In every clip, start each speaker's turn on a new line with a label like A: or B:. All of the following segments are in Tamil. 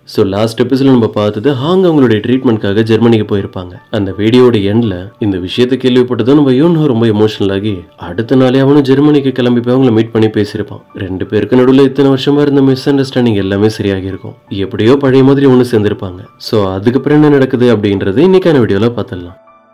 A: ஸோ லாஸ்ட் எபிசோட நம்ம பார்த்தது ஹாங் அவங்களுடைய ட்ரீட்மெண்ட்காக ஜெர்மனிக்கு போயிருப்பாங்க அந்த வீடியோட எண்ட்ல இந்த விஷயத்தை கேள்விப்பட்டதும் நம்ம யூன் ரொம்ப எமோஷனல் ஆகி அடுத்த நாளே அவனும் ஜெர்மனிக்கு கிளம்பி போய் அவங்கள மீட் பண்ணி பேசியிருப்பான் ரெண்டு பேருக்கு நடுவில் இத்தனை வருஷமா இருந்த மிஸ் அண்டர்ஸ்டாண்டிங் எல்லாமே சரியாகி இருக்கும் எப்படியோ பழைய மாதிரி ஒன்று சேர்ந்திருப்பாங்க ஸோ அதுக்கப்புறம் என்ன நடக்குது அப்படின்றது இன்னைக்கான வீடியோல பார்த்துடலாம்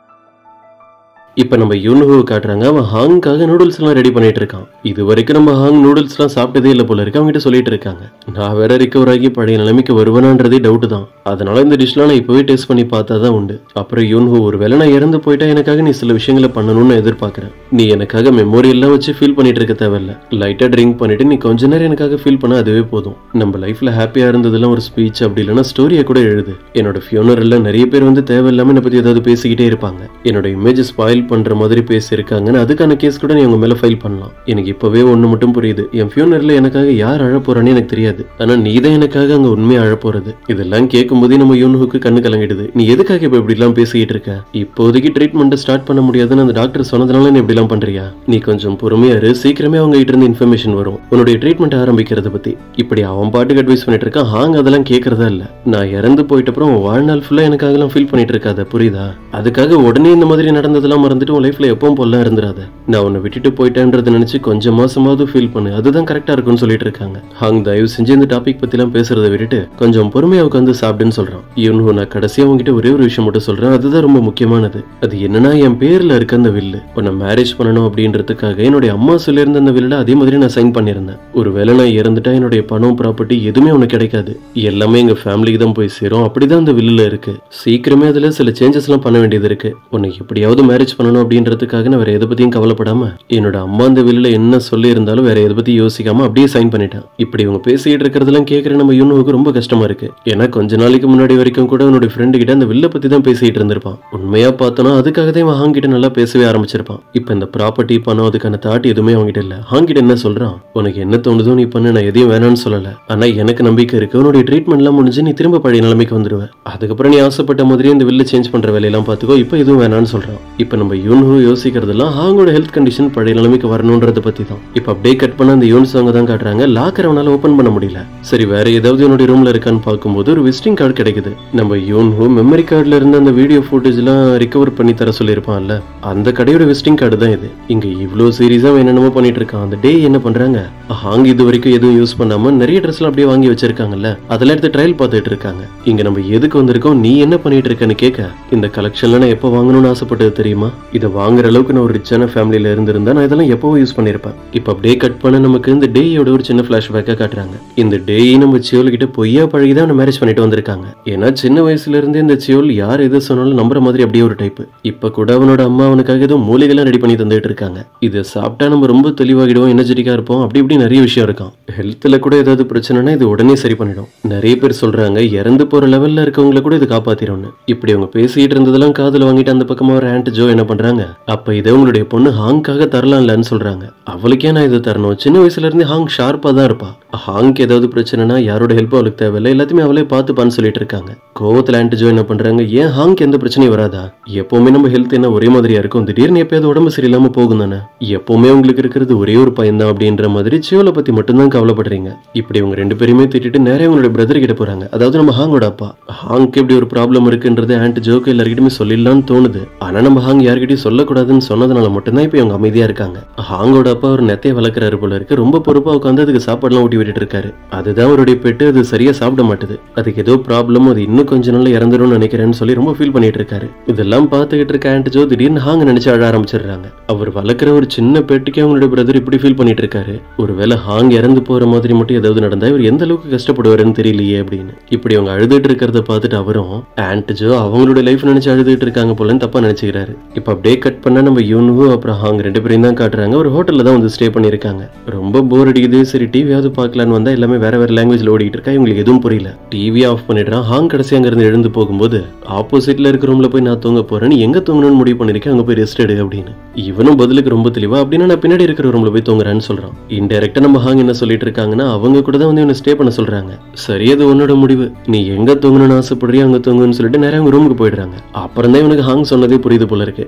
A: இப்போ நம்ம யூன்ஹூ காட்டுறாங்க அவன் ஹாங்காக நூடுல்ஸ் எல்லாம் ரெடி பண்ணிட்டு இருக்கான் இது வரைக்கும் நம்ம ஹாங் நூடுல்ஸ் எல்லாம் சாப்பிட்டதே இல்லை போல இருக்கு அவங்ககிட்ட சொல்லிட்டு இருக்காங்க நான் வேற ரிகவர் ஆகி பழைய நிலைமைக்கு வருவேனான்றதே டவுட் தான் அதனால இந்த டிஷ்லாம் நான் இப்போவே டேஸ்ட் பண்ணி பார்த்தா தான் உண்டு அப்புறம் யூன்ஹூ ஒரு வேளை நான் இறந்து போயிட்டா எனக்காக நீ சில விஷயங்களை பண்ணணும்னு எதிர்பார்க்குறேன் நீ எனக்காக மெமோரி எல்லாம் வச்சு ஃபீல் பண்ணிட்டு இருக்க தேவையில்ல லைட்டாக ட்ரிங்க் பண்ணிட்டு நீ கொஞ்ச நேரம் எனக்காக ஃபீல் பண்ண அதுவே போதும் நம்ம லைஃப்ல ஹாப்பியா இருந்ததெல்லாம் ஒரு ஸ்பீச் அப்படி இல்லைன்னா ஸ்டோரியை கூட எழுது என்னோட ஃபியூனரில் நிறைய பேர் வந்து தேவையில்லாம என்னை பத்தி ஏதாவது பேசிக்கிட்டே இருப்பாங்க என்னோட இமேஜ் ஸ்பாயில் பண்ற மாதிரி பேசியிருக்காங்கன்னு அதுக்கான கேஸ் கூட நீ உங்க மேல ஃபைல் பண்ணலாம் எனக்கு இப்பவே ஒண்ணு மட்டும் புரியுது என் ஃபியூனரில் எனக்காக யார் அழ போறான்னு எனக்கு தெரியாது ஆனா நீ தான் எனக்காக அங்க உண்மையா அழ போறது இதெல்லாம் கேட்கும்போதே நம்ம யூனுக்கு கண்ணு கலங்கிடுது நீ எதுக்காக இப்ப இப்படி எல்லாம் பேசிக்கிட்டு இருக்க இப்போதைக்கு ட்ரீட்மெண்ட் ஸ்டார்ட் பண்ண முடியாதுன்னு அந்த டாக்டர் சொன்னதுனால நீ இப்படி எல்லாம் பண்றியா நீ கொஞ்சம் பொறுமையா இரு சீக்கிரமே அவங்க கிட்ட இருந்து இன்ஃபர்மேஷன் வரும் உன்னுடைய ட்ரீட்மெண்ட் ஆரம்பிக்கிறத பத்தி இப்படி அவன் பாட்டுக்கு அட்வைஸ் பண்ணிட்டு இருக்கான் ஹாங் அதெல்லாம் கேட்கறதா இல்ல நான் இறந்து போயிட்ட அப்புறம் உன் வாழ்நாள் ஃபுல்லா எனக்காகலாம் ஃபீல் பண்ணிட்டு இருக்காத புரியுதா அதுக்காக உடனே இந்த மாதிரி நடந்ததெல்லாம் மறந்துட்டு உன் லைஃப்ல எப்பவும் போலாம் இருந்துராத நான் உன்னை விட்டுட்டு போயிட்டேன்றதை நினைச்சு கொஞ்சம் மாசமாவது ஃபீல் பண்ணு அதுதான் கரெக்டா இருக்கும்னு சொல்லிட்டு இருக்காங்க ஹாங் தயவு செஞ்சு இந்த டாபிக் பத்திலாம் பேசுறதை விட்டுட்டு கொஞ்சம் பொறுமையா உட்காந்து சாப்பிடுன்னு சொல்றான் இவனு நான் கடைசியா உங்ககிட்ட ஒரே ஒரு விஷயம் மட்டும் சொல்றேன் அதுதான் ரொம்ப முக்கியமானது அது என்னன்னா என் பேர்ல இருக்க அந்த வில்லு உன்னை மேரேஜ் பண்ணணும் அப்படின்றதுக்காக என்னுடைய அம்மா சொல்லியிருந்த அந்த வில்ல அதே மாதிரி நான் சைன் பண்ணியிருந்தேன் ஒருவேளை நான் இறந்துட்டா என்னுடைய பணம் ப்ராப்பர்ட்டி எதுவுமே உனக்கு கிடைக்காது எல்லாமே எங்க ஃபேமிலிக்கு தான் போய் சேரும் அப்படிதான் அந்த வில்லுல இருக்கு சீக்கிரமே அதுல சில சேஞ்சஸ் எல்லாம் பண்ண வேண்டியது இருக்கு உன்னை எப்படியாவது மேரேஜ் பண்ணணும் அப்படின்றதுக்காக நான் வேற எதை பத்தியும் கவலைப்படாம என்னோட அம்மா அந்த வில்லுல என்ன சொல்லி இருந்தாலும் வேற எதை பத்தி யோசிக்காம அப்படியே சைன் பண்ணிட்டேன் இப்படி இவங்க பேசிட்டு இருக்கிறதெல்லாம் கேட்கற நம்ம யூனுவுக்கு ரொம்ப கஷ்டமா இருக்கு ஏன்னா கொஞ்ச நாளைக்கு முன்னாடி வரைக்கும் கூட உன்னோட ஃப்ரெண்டு கிட்ட அந்த வில்ல பத்தி தான் பேசிட்டு இருந்திருப்பான் உண்மையா பார்த்தோன்னா அதுக்காக தான் இவன் ஹாங்கிட்ட நல்லா பேசவே ஆரம்பிச்சிருப்பான் இப்போ இந்த ப்ராப்பர்ட்டி பணம் அதுக்கான தாட் எதுவுமே அவங்ககிட்ட இல்ல ஹாங்கிட்ட என்ன சொல்றான் உனக்கு என்ன தோணுதோ நீ பண்ணு நான் எதையும் வேணாம்னு சொல்லல ஆனா எனக்கு நம்பிக்கை இருக்கு உன்னுடைய ட்ரீட்மெண்ட்லாம் முடிஞ்சு நீ திரும்ப பழைய நிலைமைக்கு வந்துருவ அதுக்கப்புறம் நீ ஆசைப்பட்ட மாதிரியே இந்த வில்ல சேஞ்ச் பண்ற வேலையெல்லாம் பார்த்துக்கோ இப்போ எதுவும் வேணாம்னு சொல்றான் இப்போ நம்ம யூன்ஹூ யோசிக்கிறதெல்லாம் ஹாங்கோட ஹெல்த் கண்டிஷன் பழைய நிலைமைக்கு வரணுன்றத பத்தி தான் இப்போ அப்படியே கட் பண்ண அந்த யூன் சாங் தான் காட்டுறாங்க லாக்கர் அவனால ஓபன் பண்ண முடியல சரி வேற ஏதாவது என்னுடைய ரூம்ல இருக்கான்னு பார்க்கும்போது ஒரு விசிட்டிங் கார்டு கிடைக்குது நம்ம யூன்ஹூ மெமரி கார்டுல இருந்து அந்த வீடியோ ஃபுட்டேஜ்லாம் ரிகவர் பண்ணி தர சொல்லியிருப்பான்ல அந்த கடையோட விசிட்டிங் கார்டு தான் இது இங்க இவ்வளோ சீரியஸா என்னென்னமோ பண்ணிட்டு இருக்கான் அந்த டே என்ன பண்றாங்க ஹாங் இது வரைக்கும் எதுவும் யூஸ் பண்ணாம நிறைய ட்ரெஸ்லாம் அப்படியே வாங்கி வச்சிருக்காங்கல்ல அதெல்லாம் எடுத்து ட்ரையல் பார்த்துட்டு இருக்காங்க இங்க நம்ம எதுக்கு வந்திருக்கோம் நீ என்ன பண்ணிட்டு இருக்கன்னு கேட்க இந்த கலெக்ஷன்ல நான் எப்போ வாங்கணும்னு ஆசைப்பட்டது தெரியுமா இதை வாங்குற அளவுக்கு நான் ஒரு ரிச்சான ஃபேமிலியில இருந்திருந்தா நான் இதெல்லாம் எப்பவும் யூஸ் பண்ணிருப்பேன் இப்போ அப்படியே கட் பண்ண நமக்கு இந்த டேயோட ஒரு சின்ன ஃபிளாஷ்பேக்கை காட்டுறாங்க இந்த டேயை நம்ம சியோல் கிட்ட பொய்யா பழகி தான் மேரேஜ் பண்ணிட்டு வந்திருக்காங்க ஏன்னா சின்ன வயசுல இருந்தே இந்த சியோல் யார் எது சொன்னாலும் நம்புற மாதிரி அப்படியே ஒரு டைப் இப்ப கூட அவனோட அம்மா அவனுக்காக ஏதோ மூலிகைலாம் ரெடி பண்ணி தந்துட்டு இருக்காங்க இதை சாப்பிட்டா நம்ம ரொம்ப தெளிவாகிடுவோம் எனர்ஜெட்டிக்கா இருப்போம் அப்படி இப்படி நிறைய விஷயம் இருக்காம் ஹெல்த்ல கூட ஏதாவது பிரச்சனைனா இது உடனே சரி பண்ணிடும் நிறைய பேர் சொல்றாங்க இறந்து போற லெவல்ல இருக்கவங்கள கூட இது காப்பாத்திரும்னு இப்படி அவங்க பேசிட்டு இருந்ததெல்லாம் காதுல வாங்கிட்டு அந்த பக்கமா ஒரு ஆண்ட் ஜோ என்ன பண்றாங்க அப்ப இதை உங்களுடைய பொண்ணு ஹாங்காக தரலாம்லன்னு சொல்றாங்க அவளுக்கே நான் இதை தரணும் சின்ன வயசுல இருந்து ஹாங் ஷார்ப்பா தான் இருப்பா ஹாங்க்கு ஏதாவது பிரச்சனைனா யாரோட ஹெல்ப் அவளுக்கு தேவையில்லை எல்லாத்தையுமே அவளே பார்த்துப்பான்னு சொல்லிட்டு இருக்காங்க கோவத்துல ஆண்ட் ஜோ என்ன பண்றாங்க ஏன் ஹாங்க்கு எந்த பிரச்சனையும் வராதா எப்பவுமே நம்ம ஹெல்த் என்ன ஒரே மாதிரியா இருக்கும் திடீர்னு எப்பயாவது உடம்பு சரியில்லாம போகும் தானே எப்பவுமே உங்களுக்கு இருக்கிறது ஒரே ஒரு பையன் தான் அப்படின்ற மாதிரி சியோல பத்தி மட்டும்தான் கவலைப்படுறீங்க இப்படி இவங்க ரெண்டு பேருமே திட்டிட்டு நேரே உங்களோட பிரதர் கிட்ட போறாங்க அதாவது நம்ம ஹாங்கோட அப்பா ஹாங்க்கு இப்படி ஒரு ப்ராப்ளம் இருக்குன்றது ஆண்ட் ஜோக்கு எல்லாருக்கிட்டுமே சொல்லிடலாம்னு தோணுது ஆனா நம்ம ஹாங் யார்கிட்டயும் சொல்லக்கூடாதுன்னு சொன்னதுனால மட்டும்தான் இப்போ இவங்க அமைதியா இருக்காங்க ஹாங்கோட அப்பா ஒரு நெத்தைய வளர்க்குறாரு போல இருக்கு ரொம்ப பொறுப்பா உட்காந்து அதுக்கு சாப்பாடுலாம் ஊட்டி விட்டுட்டு இருக்காரு அதுதான் அவருடைய பெட்டு அது சரியா சாப்பிட மாட்டுது அதுக்கு ஏதோ ப்ராப்ளம் அது இன்னும் கொஞ்ச நாள்ல இறந்துரும்னு நினைக்கிறேன்னு சொல்லி ரொம்ப ஃபீல் பண்ணிட்டு இருக்காரு இதெல்லாம் பார்த்துக்கிட்டு இருக்க ஆண்ட் ஜோ திடீர்னு ஹாங் நினைச்சு அழ ஆரம்பிச்சிடுறாங்க அவர் வளர்க்குற ஒரு சின்ன பெட்டுக்கே அவங்களோட பிரதர் இப்படி ஃபீல் பண்ணிட்டு இருக்காரு ஒருவேளை ஹாங் இறந்து போற மாதிரி மட்டும் ஏதாவது நடந்தா இவர் எந்த அளவுக்கு கஷ்டப்படுவாருன்னு தெரியலையே அப்படின்னு இப்படி அவங்க அழுதுட்டு இருக்கிறத பார்த்துட்டு அவரும் ஆண்ட் ஜோ அவங்களோட லைஃப் நினைச்சு அழுதுட்டு இருக்காங்க போலன்னு தப்பா நினைச்சுக்கிறாரு இப்ப அப்படியே கட் பண்ணா நம்ம யூனுவு அப்புறம் ஹாங் ரெண்டு பேரையும் தான் காட்டுறாங்க ஒரு ஹோட்டல்ல தான் வந்து ஸ்டே பண்ணிருக்காங்க ரொம்ப போர் அடிக்குது சரி டிவியாவது பார்க்கலான்னு வந்தா எல்லாமே வேற வேற லாங்குவேஜ்ல ஓடிட்டு இருக்கா இவங்களுக்கு எதுவும் புரியல டிவி ஆஃப் பண்ணிடுறான் ஹாங் கடைசி அங்க இருந்து எழுந்து போகும்போது ஆப்போசிட்ல இருக்க ரூம்ல போய் நான் தூங்க போறேன்னு எங்க தூங்கணும்னு முடிவு பண்ணிருக்கேன் அங்க போய் ரெஸ்ட் எடு அப்படின்னு இவனும் பதிலுக்கு ரொம்ப தெளிவா அப்படின்னா நான் பின்னாடி இருக்கிற ரூம்ல போய் தூங்குறேன்னு சொல்றான் இன்டெரக்டா நம்ம ஹாங் என்ன சொல்லிட்டு இருக்காங்கன்னா அவங்க கூட தான் வந்து இவனை ஸ்டே பண்ண சொல்றாங்க சரி அது உன்னோட முடிவு நீ எங்க தூங்கணும்னு ஆசைப்படுறியோ அங்க தூங்குன்னு சொல்லிட்டு நேரம் அவங்க ரூமுக்கு போயிடுறாங்க அப்புறம் தான் இவனுக்கு ஹாங் சொன்னதே புரியுது போல இருக்கு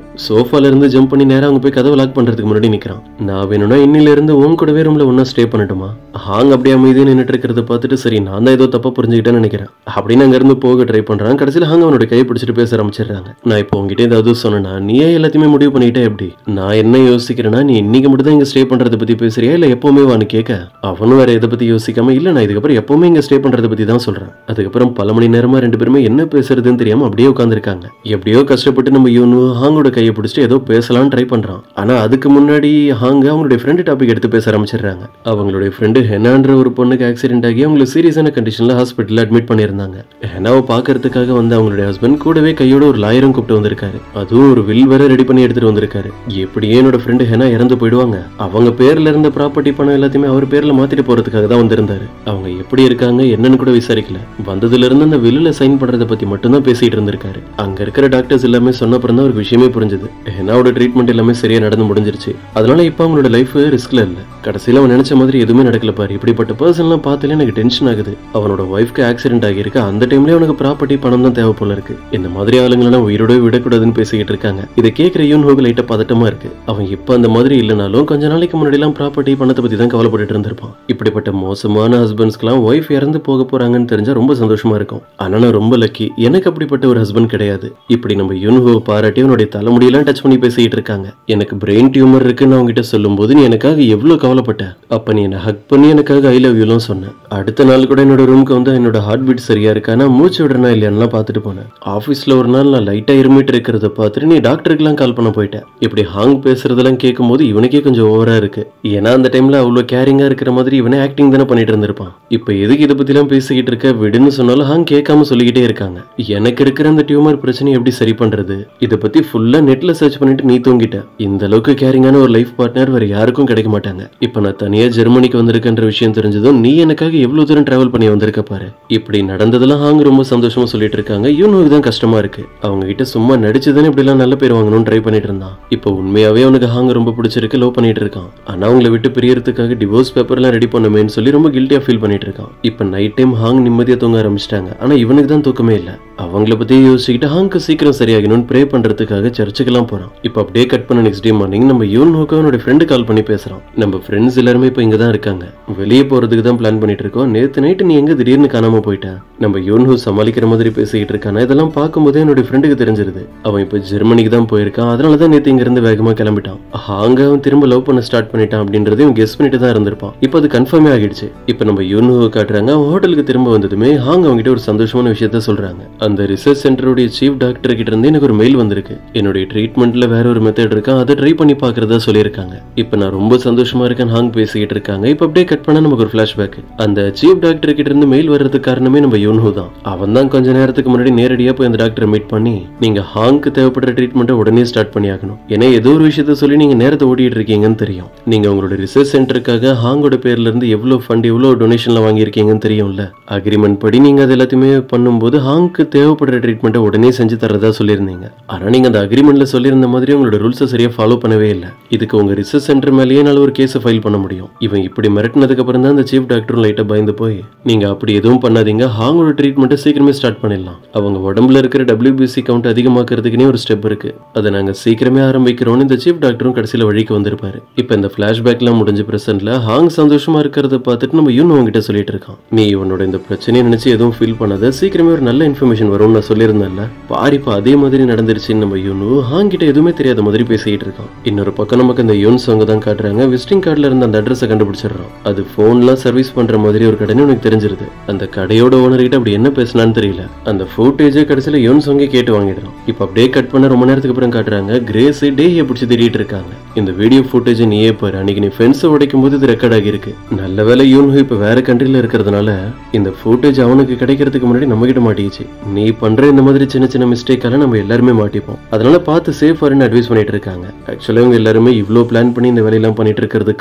A: சோஃபால இருந்து ஜம்ப் பண்ணி நேரா அவங்க போய் கதவை லாக் பண்றதுக்கு முன்னாடி நிக்கிறான் நான் வேணும்னா இன்னில இருந்து உன் கூடவே ரூம்ல ஒன்னா ஸ்டே பண்ணட்டுமா ஹாங் அப்படியே அமைதியா நின்னுட்டு இருக்கிறத பார்த்துட்டு சரி நான் தான் ஏதோ தப்பா புரிஞ்சுக்கிட்டேன்னு நினைக்கிறேன் அப்படின்னு அங்க இருந்து போக ட்ரை பண்றான் கடைசியில் ஹாங் அவனோட கையை பிடிச்சிட்டு பேச ஆரம்பிச்சிடுறாங்க நான் இப்போ உங்ககிட்ட ஏதாவது சொன்னா நீயே எல்லாத்தையுமே முடிவு பண்ணிட்டே எப்படி நான் என்ன யோசிக்கிறேன்னா நீ இன்னைக்கு மட்டும் தான் இங்க ஸ்டே பண்றதை பத்தி பேசுறியா இல்ல எப்பவுமே வான்னு கேட்க அவனும் வேற எதை பத்தி யோசிக்காம இல்ல நான் இதுக்கப்புறம் எப்பவுமே இங்க ஸ்டே பண்றதை பத்தி தான் சொல்றேன் அதுக்கப்புறம் பல மணி நேரமா ரெண்டு பேருமே என்ன பேசுறதுன்னு தெரியாம அப்படியே உட்காந்துருக்காங்க எப்படியோ கஷ்டப்பட்டு நம்ம யூனு ஹாங்கோட கையை பிடிச்சிட்டு ஏதோ பேசலாம்னு ட்ரை பண்றான் ஆனா அதுக்கு முன்னாடி ஹாங்க அவங்களுடைய ஃப்ரெண்டு டாபிக் எடுத்து பேச ஆரம்பிச்சிடுறாங்க அவங்களுடைய ஃப்ரெண்டு ஹெனான்ற ஒரு பொண்ணுக்கு ஆக்சிடென்ட் ஆகி அவங்களை சீரியஸான கண்டிஷன்ல ஹாஸ்பிட்டல்ல அட்மிட் பண்ணியிருந்தாங்க ஹெனாவை பார்க்கறதுக்காக வந்த அவங்களுடைய ஹஸ்பண்ட் கூடவே கையோட ஒரு லாயரும் கூப்பிட்டு வந்திருக்காரு அதுவும் ஒரு வில் வேற ரெடி பண்ணி எடுத்துட்டு வந்திருக்காரு எப்படியே என்னோட ஃப்ரெண்டு ஹெனா இறந்து போயிடுவாங்க அவங்க பேர்ல இருந்த ப்ராப்பர்ட்டி பணம் எல்லாத்தையுமே அவர் பேர்ல மாத்திட்டு போறதுக்காக தான் வந்திருந்தாரு அவங்க எப்படி இருக்காங்க என்னன்னு கூட விசாரிக்கல வந்ததுல இருந்து அந்த வில்லுல சைன் பண்றத பத்தி மட்டும்தான் பேசிட்டு இருந்திருக்காரு அங்க இருக்கிற டாக்டர்ஸ் எல்லாமே சொன்னப்புறம் தான் அவருக்கு விஷயமே புரிஞ்சது ஹெனாவோட ட்ரீட்மெண்ட் எல்லாமே சரியா நடந்து முடிஞ்சிருச்சு அதனால இப்போ அவங்களோட லைஃப் ரிஸ்க்ல இல்ல கடைசியில அவன் நினைச்ச மாதிரி எதுவுமே நடக்கல பாரு இப்படிப்பட்ட பர்சன்லாம் பார்த்தாலே எனக்கு டென்ஷன் ஆகுது அவனோட ஒய்ஃப்க்கு ஆக்சிடென்ட் ஆகியிருக்கு அந்த டைம்லயே அவனுக்கு ப்ராப்பர்ட்டி பணம் தான் தேவை போல இருக்கு இந்த மாதிரி ஆளுங்களெல்லாம் உயிரோட விடக்கூடாதுன்னு பேசிக்கிட்டு இருக்காங்க இதை கேட்கிற யூன் ஹோகு லைட்டா பதட்டமா இருக்கு அவன் இப்ப அந்த மாதிரி இல்லைனாலும் கொஞ்ச நாளைக்கு முன்னாடி எல்லாம் ப்ராப்பர்ட்டி பணத்தை பத்தி தான் கவலைப்பட்டுட்டு இருந்திருப்பான் இப்படிப்பட்ட மோசமான ஹஸ்பண்ட்ஸ்க்குலாம் ஒய்ஃப் இறந்து போக போறாங்கன்னு தெரிஞ்சா ரொம்ப சந்தோஷமா இருக்கும் ஆனா நான் ரொம்ப லக்கி எனக்கு அப்படிப்பட்ட ஒரு ஹஸ்பண்ட் கிடையாது இப்படி நம்ம யூன்ஹோ பாராட்டி அவனுடைய தலைமுடியெல்லாம் டச் பண்ணி பேசிக்கிட்டு இருக்காங்க எனக்கு பிரெயின் டியூமர் இருக்குன்னு அவங்க கிட்ட சொல்லும்போது நீ எனக்காக எவ்வளவு கவலைப்பட்ட அப்ப நீ என்ன ஹக் பண்ணி எனக்காக ஐ லவ் யூலாம் சொன்ன அடுத்த நாள் கூட என்னோட ரூமுக்கு வந்து என்னோட ஹார்ட் பீட் சரியா இருக்கா நான் மூச்சு விடுறனா இல்லையான்லாம் பார்த்துட்டு போனேன் ஆஃபீஸ்ல ஒரு நாள் நான் லைட்டா இருமிட்டு இருக்கிறத பார்த்துட்டு நீ டாக்டருக்குலாம் கால் பண்ண போயிட்டேன் இப்படி ஹாங் பேசுறதெல்லாம் கேட்கும்போது இவனுக்கே கொஞ்சம் ஓவரா இருக்கு ஏன்னா அந்த டைம்ல அவ்வளோ கேரிங்கா இருக்கிற மாதிரி இவனே ஆக்டிங் தானே பண்ணிட்டு இருந்திருப்பான் இப்போ எதுக்கு இதை பத்திலாம் பேசிக்கிட்டு இருக்க விடுன்னு சொன்னாலும் ஹாங் கேட்காம சொல்லிக்கிட்டே இருக்காங்க எனக்கு இருக்கிற அந்த டியூமர் பிரச்சனை எப்படி சரி பண்றது இதை பத்தி ஃபுல்லா நெட்ல சர்ச் பண்ணிட்டு நீ தூங்கிட்ட இந்த அளவுக்கு கேரிங்கான ஒரு லைஃப் பார்ட்னர் வேற யாருக்கும் கிடைக்க மாட்டாங்க இப்போ நான் தனியா ஜெர்மனிக்கு வந்திருக்கன்ற விஷயம் தெரிஞ்சதும் நீ எனக்காக எவ்வளவு தூரம் டிராவல் பண்ணி வந்திருக்க பாரு இப்படி நடந்ததெல்லாம் ஹாங் ரொம்ப சந்தோஷமா சொல்லிட்டு இருக்காங்க யூனோக்கு தான் கஷ்டமா இருக்கு அவங்க கிட்ட சும்மா நடிச்சுதானே இப்படி எல்லாம் நல்ல பேர் வாங்கணும்னு ட்ரை பண்ணிட்டு இருந்தான் இப்போ உண்மையாவே அவனுக்கு ஹாங் ரொம்ப பிடிச்சிருக்கு லவ் பண்ணிட்டு இருக்கான் ஆனா அவங்கள விட்டு பிரியறதுக்காக டிவோர்ஸ் பேப்பர்லாம் ரெடி பண்ணுமேன்னு சொல்லி ரொம்ப கில்ட்டியா ஃபீல் பண்ணிட்டு இருக்கான் இப்போ நைட் டைம் ஹாங் நிம்மதியா தூங்க ஆரம்பிச்சிட்டாங்க ஆனா இவனுக்கு தான் தூக்கமே இல்ல அவங்கள பத்தி யோசிச்சுக்கிட்டு ஹாங்க்கு சீக்கிரம் சரியாகணும்னு ப்ரே பண்றதுக்காக சர்ச்சுக்கெல்லாம் போறான் இப்போ அப்படியே கட் பண்ண நெக்ஸ்ட் டே மார்னிங் நம்ம யூன் நோக்க அவனோட ஃப்ரெண்டு கால் பண்ணி பேசுறான் நம்ம ஃப்ரெண்ட்ஸ் எல்லாருமே இப்போ இங்க தான் இருக்காங்க வெளியே போறதுக்கு தான் பிளான் பண்ணிட்டு இருக்கோம் நேத்து நைட்டு நீ எங்க திடீர்னு காணாம போயிட்ட நம்ம யூன்ஹூ சமாளிக்கிற மாதிரி பேசிக்கிட்டு இருக்கானா இதெல்லாம் பார்க்கும்போதே என்னோட ஃப்ரெண்டுக்கு தெரிஞ்சிருது அவன் இப்போ ஜெர்மனிக்கு தான் போயிருக்கான் அதனால தான் நேத்து இங்க இருந்து வேகமா கிளம்பிட்டான் ஹாங்க அவன் திரும்ப லவ் பண்ண ஸ்டார்ட் பண்ணிட்டான் அப்படின்றதை இவன் கெஸ் பண்ணிட்டு தான் இருந்திருப்பான் இப்போ அது கன்ஃபார்மே ஆகிடுச்சு இப்போ நம்ம யூன்ஹூ காட்டுறாங்க அவன் ஹோட்டலுக்கு திரும்ப வந்ததுமே ஹாங் அவங்ககிட்ட ஒரு சந்தோஷமான விஷயத்த சொல்றாங்க அந்த ரிசர்ச் சென்டருடைய சீஃப் டாக்டர் கிட்ட இருந்து எனக்கு ஒரு மெயில் வந்திருக்கு என்னுடைய ட்ரீட்மெண்ட்ல வேற ஒரு மெத்தட் இருக்கா அதை ட்ரை பண்ணி பார்க்கறதா சொல்லியிருக்காங்க இப்போ நான் ரொம்ப சந்தோஷமா இருக்கேன் ஹாங் பேசிக்கிட்டு இருக்காங்க இப்போ அப்படியே கட் பண்ண நமக்கு ஒரு ஃபிளாஷ்பேக் அந்த சீஃப் டாக்டர் கிட்ட இருந்து மெயில் வர்றதுக்கு காரணமே நம்ம யூன்ஹூ தான் அவன் தான் கொஞ்ச நேரத்துக்கு முன்னாடி நேரடியா போய் அந்த டாக்டரை மீட் பண்ணி நீங்க ஹாங்க்கு தேவைப்படுற ட்ரீட்மெண்ட்டை உடனே ஸ்டார்ட் பண்ணி ஆகணும் ஏன்னா ஏதோ ஒரு விஷயத்த சொல்லி நீங்க நேரத்தை ஓட்டிட்டு இருக்கீங்கன்னு தெரியும் நீங்க உங்களோட ரிசர்ச் சென்டருக்காக ஹாங்கோட பேர்ல இருந்து எவ்வளவு ஃபண்ட் எவ்வளவு டொனேஷன்ல வாங்கியிருக்கீங்கன்னு தெரியும்ல அக்ரிமெண்ட் படி நீங்க அது எல்லாத்தையுமே பண்ணும்போது ஹாங்க்கு தேவைப்படுற ட்ரீட்மெண்ட்டை உடனே செஞ்சு தரதா சொல்லியிருந்தீங்க ஆனா நீங்க அந்த அக்ரிமெண்ட்ல சொல்லியிருந்த மாதிரி உங்களோட ரூல்ஸை சரியா ஃபாலோ பண்ணவே இல்லை இதுக்கு உங்க ரிசர்ச் சென்டர் மேலேயே என்னால ஒரு கேஸை ஃபைல் பண்ண முடியும் இவன் இப்படி மிரட்டினதுக்கு அப்புறம் தான் அந்த சீஃப் டாக்டரும் லைட்டா பயந்து போய் நீங்க அப்படி எதுவும் பண்ணாதீங்க ஹாங்கோட ட்ரீட்மெண்ட்டை சீக்கிரமே ஸ்டார்ட் பண்ணிடலாம் அவங்க உடம்புல இருக்கிற டபிள்யூபிசி கவுண்ட் அதிகமாக்குறதுக்குனே ஒரு ஸ்டெப் இருக்கு அதை நாங்க சீக்கிரமே ஆரம்பிக்கிறோம்னு இந்த சீஃப் டாக்டரும் கடைசியில வழிக்கு வந்திருப்பாரு இப்போ இந்த ஃபிளாஷ்பேக்லாம் முடிஞ்ச பிரசன்ட்ல ஹாங் சந்தோஷமா இருக்கிறத பார்த்துட்டு நம்ம யூன் உங்ககிட்ட சொல்லிட்டு இருக்கான் நீ உன்னோட இந்த பிரச்சனையை நினைச்சு எதுவும் ஃபீல் பண்ணாத சீக்கிரமே ஒரு நல்ல இன்ஃபர்மேஷன் வரும்னு நான் சொல்லியிருந்தேன்ல பாரிப்பா அதே மாதிரி நடந்துருச்சுன்னு நம்ம யூனு ஹாங் கிட்ட எதுவுமே தெரியாத மாதிரி பேசிக்கிட்டு இருக்கான் இன்னொரு பக்கம் நமக்கு அந்த யூன் சாங் தான் காட்டுறாங்க விசிட்டிங் கார்டுல இருந்த அந்த அட்ரஸை கண்டுபிடிச்சிடுறான் அது ஃபோன்லாம் சர்வீஸ் பண்ற மாதிரி ஒரு கடைன்னு உனக்கு தெரிஞ்சிருது அந்த கடையோட ஓனர் கிட்ட அப்படி என்ன பேசினான்னு தெரியல அந்த ஃபுட்டேஜை கடைசியில யூன் சாங்கே கேட்டு வாங்கிடுறான் இப்போ அப்படியே கட் பண்ண ரொம்ப நேரத்துக்கு அப்புறம் காட்டுறாங்க கிரேஸ் டேயை பிடிச்சி தேடிட்டு இருக்காங்க இந்த வீடியோ ஃபுட்டேஜ் நீயே பாரு அன்னைக்கு நீ ஃபென்ஸை உடைக்கும் போது இது ரெக்கார்ட் ஆகியிருக்கு நல்ல வேலை யூன் இப்போ வேற கண்ட்ரில இருக்கிறதுனால இந்த ஃபுட்டேஜ் அவனுக்கு கிடைக்கிறதுக்கு முன்னாடி நம்ம கிட்ட மாட்டிக்கிச்சு நீ பண்ற இந்த மாதிரி சின்ன சின்ன மிஸ்டேக்கால நம்ம எல்லாருமே மாட்டிப்போம் அதனால பார்த்து சேஃப் வரன்னு அட்வைஸ் பண்ணிட்டு இருக்காங்க ஆக்சுவலா இவங்க எல்லாருமே இவ்வளோ பிளான் பண்ணி இந்த வேலையெல்லாம் பண்ணிட்டு இருக்கிறதுக்கு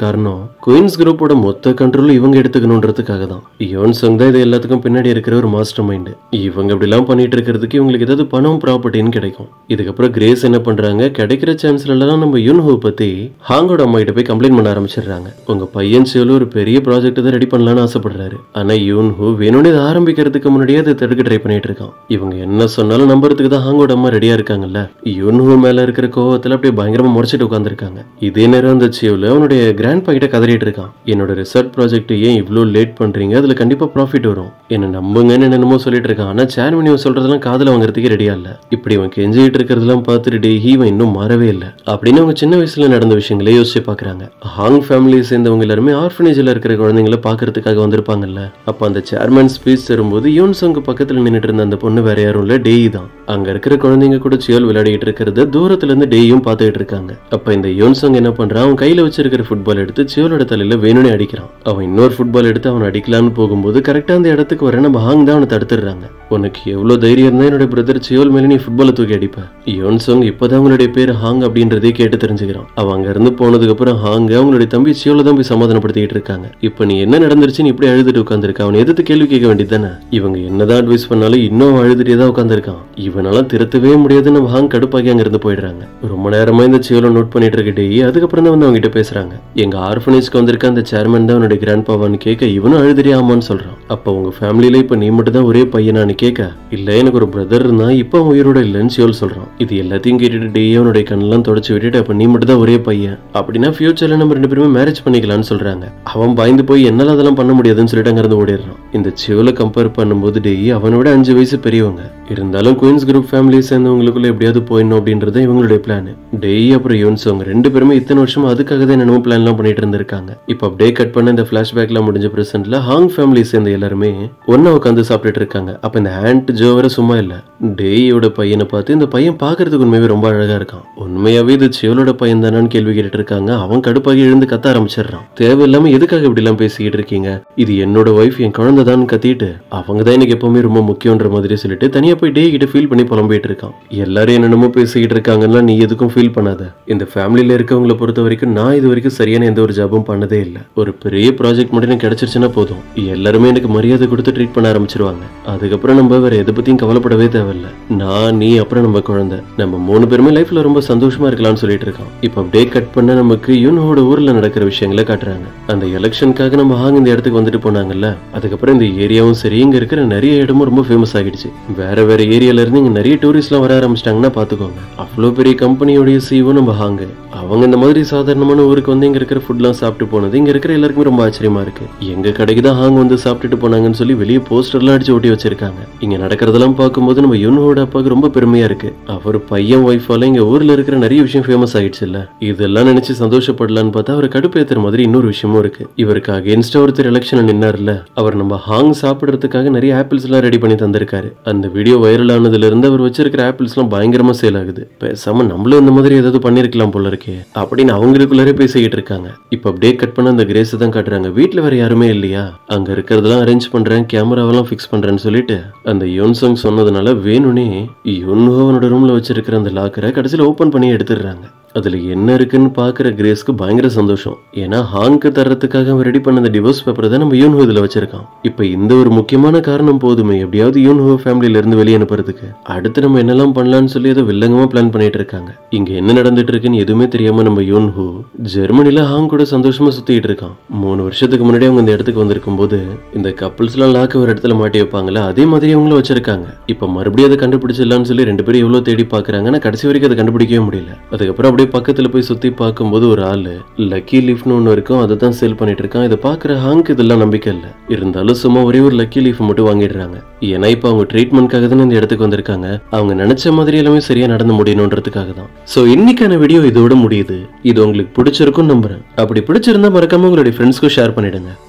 A: காரணம் குயின்ஸ் குரூப்போட மொத்த கண்ட்ரோலும் இவங்க எடுத்துக்கணுன்றதுக்காக தான் யோன் சங் தான் இது எல்லாத்துக்கும் பின்னாடி இருக்கிற ஒரு மாஸ்டர் மைண்டு இவங்க இப்படிலாம் பண்ணிட்டு இருக்கிறதுக்கு இவங்களுக்கு ஏதாவது பணம் ப்ராப்பர்ட்டின்னு கிடைக்கும் இதுக்கப்புறம் கிரேஸ் என்ன பண்றாங்க கிடைக்கிற சான்ஸ்ல எல்லாம் நம்ம யூன்ஹோ பத்தி ஹாங்கோட அம்மா கிட்ட போய் கம்ப்ளைண்ட் பண்ண ஆரம்பிச்சிடுறாங்க உங்க பையன் சியோல ஒரு பெரிய ப்ராஜெக்ட் தான் ரெடி பண்ணலாம்னு ஆசைப்படுறாரு ஆனா யூன்ஹோ வேணும்னு இதை ஆரம்பிக்கிறதுக்கு முன்னாடியே அதை தடுக்க ட்ரை பண்ணிட்டு இருக்கான் இவங்க என்ன சொன்னாலும் நம்புறதுக்கு தான் ஹாங்கோட அம்மா ரெடியா இருக்காங்கல்ல யூன்ஹோ மேல இருக்கிற கோவத்துல அப்படியே பயங்கரமா முறைச்சிட்டு உட்காந்துருக்காங்க இதே நேரம் அந்த சியோல அவனுடைய கிராண்ட் பா கிட்ட கதறிட்டு இருக்கான் என்னோட ரிசர்ச் ப்ராஜெக்ட் ஏன் இவ்ளோ லேட் பண்றீங்க அதுல கண்டிப்பா ப்ராஃபிட் வரும் என்ன நம்புங்கன்னு என்னென்னமோ சொல்லிட்டு இருக்கான் ஆனா சேர்மன் இவன் சொல்றதெல்லாம் காதுல வாங்குறதுக்கே ரெடியா இல்ல இப்படி இவன் கெஞ்சிட்டு இருக்கிறதெல்லாம் பார்த்துட்டு டே இவன் இன்னும் மாறவே இல்லை அப்படின்னு அவங்க சின்ன வயசுல நடந்த விஷயங்களே யோசிச்சு பாக்குறாங்க ஹாங் ஃபேமிலியை சேர்ந்தவங்க எல்லாருமே ஆர்ஃபனேஜ்ல இருக்கிற குழந்தைங்களை பாக்குறதுக்காக வந்திருப்பாங்கல்ல அப்ப அந்த சேர்மன் ஸ்பீச் தரும்போது யோன் சங்கு பக்கத்துல நின்னுட்டு இருந்த அந்த பொண்ணு வேற யாரும் இல்ல டேய் தான் அங்க இருக்கிற குழந்தைங்க கூட சியோல் விளையாடிட்டு இருக்கிறத தூரத்துல இருந்து டேயும் பார்த்துட்டு இருக்காங்க அப்ப இந்த யோன் சங் என்ன பண்றான் அவன் கையில வச்சிருக்கிற ஃபுட்பால் எடுத்து சியோலோட தலையில வேணும்னே அடிக்கிறான் அவன் இன்னொரு ஃபுட்பால் எடுத்து அவன் அடிக்கலான்னு போகும்போது கரெக்டா அந்த இடத்துக்கு வர நம்ம ஹாங் தான் அவனை தடுத்துடுறாங்க உனக்கு எவ்வளவு தைரியம் இருந்தா என்னோட பிரதர் சியோல் மேல நீ ஃபுட்பாலை தூக்கி அடிப்ப யோன் சங் இப்பதான் அவங்களுடைய பேர் ஹாங் அப்படின்றதே கேட்டு தெரிஞ்சுக்கிறான் அவன் அங்க இருந்து போனதுக்கு அப்புறம் ஹாங் அவங்களுடைய தம்பி சியோல தான் போய் சமாதானப்படுத்திட்டு இருக்காங்க இப்ப நீ என்ன நடந்துருச்சுன்னு இப்படி அழுதுட்டு உட்காந்துருக்க அவன் எதிர்த்து கேள்வி கேட்க வேண்டியது இவங்க என்னதான் அட்வைஸ் பண்ணாலும் இன்னும் அவன் அழுதுட்டே தான் உட்காந்துருக்கான் இவனால திருத்தவே முடியாதுன்னு நம்ம ஹாங் கடுப்பாக்கி அங்க இருந்து போயிடுறாங்க ரொம்ப நேரமா இந்த சியோல நோட் பண்ணிட்டு இருக்க டேய் அதுக்கப்புறம் தான் வந்து அவங்க கிட்ட பேசுறாங்க எங்க ஆர்ஃபனேஜ்க்கு வந்திருக்க அந்த சேர்மன் தான் அவனுடைய கிராண்ட் பாவான்னு கேட்க இவனும் அழுதுறே ஆமான்னு சொல்றான் அப்ப உங்க ஃபேமிலியில இப்ப நீ மட்டும் தான் ஒரே பையனான்னு கேட்க இல்ல எனக்கு ஒரு பிரதர் இருந்தா இப்ப அவன் உயிரோட இல்லைன்னு சியோல் சொல்றான் இது எல்லாத்தையும் கேட்டுட்டு டே அவனுடைய கண்ணெல்லாம் தொடச்சு விட்டுட்டு அப்ப நீ மட்டும் தான் ஒரே பையன் அப்படின்னா ஃபியூச்சர்ல நம்ம ரெண்டு பேருமே மேரேஜ் பண்ணிக்கலாம்னு சொல்றாங்க அவன் பயந்து போய் என்னால அதெல்லாம் பண்ண முடியாதுன்னு சொல்லிட்டு அங்க இருந்து ஓடிடுறான் இந்த சியோல கம்பேர் பண்ணும்போது டேய் அவனை விட அஞ்சு வயசு பெரியவங்க இருந்தாலும் குயின்ஸ் குரூப் ஃபேமிலியை சேர்ந்தவங்களுக்குள்ள எப்படியாவது போயிடணும் அப்படின்றது இவங்களுடைய பிளான் டெய் அப்புறம் யோன்ஸ் அவங்க ரெண்டு பேருமே இத்தனை வருஷமா அதுக்காக தான் என்னமோ பிளான் எல்லாம் பண்ணிட்டு இருந்திருக்காங்க இப்போ அப்படியே கட் பண்ண இந்த பிளாஷ்பேக்லாம் முடிஞ்ச பிரசன்ட்ல ஹாங் ஃபேமிலி சேர்ந்த எல்லாருமே ஒன்னா உட்காந்து சாப்பிட்டுட்டு இருக்காங்க அப்ப இந்த ஆண்ட் ஜோ வேற சும்மா இல்ல டேயோட பையனை பார்த்து இந்த பையன் பாக்குறதுக்கு உண்மையாவே ரொம்ப அழகா இருக்கான் உண்மையாவே இது சியோலோட பையன் தானான்னு கேள்வி கேட்டுட்டு இருக்காங்க அவன் கடுப்பாகி எழுந்து கத்த ஆரம்பிச்சிடுறான் தேவையில்லாம எதுக்காக இப்படி எல்லாம் பேசிக்கிட்டு இருக்கீங்க இது என்னோட ஒய்ஃப் என் குழந்தை தான் கத்திட்டு அவங்க தான் எனக்கு எப்பவுமே ரொம்ப முக்கியன்ற மாதிரி சொல்லிட்டு தனியா போய் டே கிட்ட ஃபீல் பண்ணி புலம்பிட்டு இருக்கான் எல்லாரும் என்னென்னமோ பேசிக்கிட்டு இருக்காங்கன்னா நீ எதுக்கும் ஃபீல் பண்ணாத இந்த ஃபேமிலியில இருக்கவங்கள பொறுத்த வரைக்கும் நான் இது வரைக்கும் சரியான எந்த ஒரு ஜாபும் பண்ணதே இல்லை ஒரு பெரிய ப்ராஜெக்ட் மட்டும் எனக்கு கிடைச்சிருச்சுன்னா போதும் எல்லாருமே எனக்கு மரியாதை கொடுத்து ட்ரீட் பண்ண ஆரம்பிச்சிருவாங்க அதுக்கப்புறம் நம்ம வேற எதை பத்தியும் கவலைப்படவே தேவையில்ல நான் நீ அப்புறம் நம்ம குழந்தை நம்ம மூணு பேருமே லைஃப்ல ரொம்ப சந்தோஷமா இருக்கலாம்னு சொல்லிட்டு இருக்கான் இப்போ அப்படியே கட் பண்ண நமக்கு யூனோட ஊர்ல நடக்கிற விஷயங்களை காட்டுறாங்க அந்த எலெக்ஷனுக்காக நம்ம ஹாங் இந்த இடத்துக்கு வந்துட்டு போனாங்கல்ல அதுக்கப்புறம் இந்த ஏரியாவும் சரி இங்க இருக்கிற நிறைய இடமும் ரொம்ப ஃபேமஸ் ஆகிடுச்சு வேற வேற ஏரியால இருந்து இங்க நிறைய டூரிஸ்ட்லாம் வர ஆரம்பிச்சிட்டாங்கன்னா பாத்துக்கோங்க அவ்வளோ பெரிய கம்பெனியோடைய சிஓ நம்ம ஹாங்க அவங்க இந்த மாதிரி சாதாரணமான ஊருக்கு வந்து இங்க இருக்கிற ஃபுட்லாம் சாப்பிட்டு போனது இங்க இருக்கிற எல்லாருக்குமே ரொம்ப ஆச்சரியமா இருக்கு எங்க கடைக்கு தான் ஹாங் வந்து சாப்பிட்டுட்டு போனாங்கன்னு சொல்லி வெளியே போஸ்டர்லாம் அடிச்சு ஒட்டி வச்சிருக்காங்க இங்க நடக்கிறதெல்லாம் பார்க்கும்போது நம்ம யுனோட அப்பாவுக்கு ரொம்ப பெருமையா இருக்கு அவர் பையன் ஒய்ஃபால இங்க ஊர்ல இருக்கிற நிறைய விஷயம் ஃபேமஸ் ஆயிடுச்சு இல்ல இதெல்லாம் நினைச்சு சந்தோஷப்படலான்னு பார்த்தா அவர் கடுப்பேத்துற மாதிரி இன்னொரு விஷயமும் இருக்கு இவருக்கு அகேன்ஸ்டா ஒருத்தர் எலெக்ஷன் நின்னார்ல அவர் நம்ம ஹாங் சாப்பிடுறதுக்காக நிறைய ஆப்பிள்ஸ் எல்லாம் ரெடி பண்ணி தந்திருக்காரு அந்த வீடியோ வைரல் ஆனதுல இருந்து அவர் வச்சிருக்கிற ஆப்பிள்ஸ் எல்லாம் பயங்கரமா சேல் ஆகுது பேசாம நம்மளும் இந்த மாதிரி ஏதாவது பண்ணிருக்கலாம் போல இருக்கே அப்படின்னு அவங்களுக்குள்ளாரே பேசிக்கிட்டு இருக்காங்க இப்ப அப்படியே கட் பண்ண அந்த கிரேஸ் தான் காட்டுறாங்க வீட்ல வேற யாருமே இல்லையா அங்க இருக்கிறதெல்லாம் அரேஞ்ச் பண்றேன் கேமராவெல்லாம் ஃபிக்ஸ் பண்றேன்னு சொல்லிட்டு அந்த யோன்சங் சொன்னதுனால வேணும்னே யோன்ஹோவனோட ரூம்ல வச்சிருக்கிற அந்த லாக்கரை கடைசியில ஓபன் பண்ணி எடுத்துடுறாங்க அதுல என்ன இருக்குன்னு பாக்குற கிரேஸ்க்கு பயங்கர சந்தோஷம் ஏன்னா ஹாங்க்கு தர்றதுக்காக அவன் ரெடி பண்ண அந்த டிவோர்ஸ் பேப்பரை தான் நம்ம யூன்ஹோ இதுல வச்சிருக்கான் இப்ப இந்த ஒரு முக்கியமான காரணம் போதுமே எப்படியாவது யூன்ஹோ ஃபேமிலியில இருந்து வெளியே அனுப்புறதுக்கு அடுத்து நம்ம என்னெல்லாம் பண்ணலாம்னு சொல்லி ஏதோ வில்லங்கமா பிளான் பண்ணிட்டு இருக்காங்க இங்க என்ன நடந்துட்டு இருக்குன்னு எதுவுமே தெரியாம நம்ம யூன்ஹோ ஜெர்மனில ஹாங் கூட சந்தோஷமா சுத்திட்டு இருக்கான் மூணு வருஷத்துக்கு முன்னாடி அவங்க இந்த இடத்துக்கு வந்திருக்கும் போது இந்த கப்பல்ஸ் எல்லாம் லாக்க ஒரு இடத்துல மாட்டி வைப்பாங்கல்ல அதே மாதிரி அவங்களும் வச்சிருக்காங்க இப்ப மறுபடியும் அதை கண்டுபிடிச்சிடலாம்னு சொல்லி ரெண்டு பேரும் எவ்வளவு தேடி பாக்குறாங்க ஆனா கடைசி வரைக்கும் அதை கண்டுபிடிக்கவே முடியல அதுக்கப்புறம் அப்படியே பக்கத்துல போய் சுத்தி பார்க்கும்போது ஒரு ஆளு லக்கி லீஃப்னு ஒன்று இருக்கும் அதை தான் சேல் பண்ணிட்டு இருக்கான் இதை பாக்குற ஹாங்க் இதெல்லாம் நம்பிக்கை இல்லை இருந்தாலும் சும்மா ஒரே ஒரு லக்கி லீஃப் மட்டும் வாங்கிடுறாங்க ஏன்னா இப்போ அவங்க ட்ரீட்மெண்ட்காக தானே இந்த இடத்துக்கு வந்திருக்காங்க அவங்க நினைச்ச மாதிரி எல்லாமே சரியா நடந்து முடியணுன்றதுக்காக தான் ஸோ இன்னைக்கான வீடியோ இதோட முடியுது இது உங்களுக்கு பிடிச்சிருக்கும் நம்புறேன் அப்படி பிடிச்சிருந்தா மறக்காம உங்களுடைய ஃப்ரெண்ட்ஸ்க்கும் ஷேர் பண்ணிடுங்க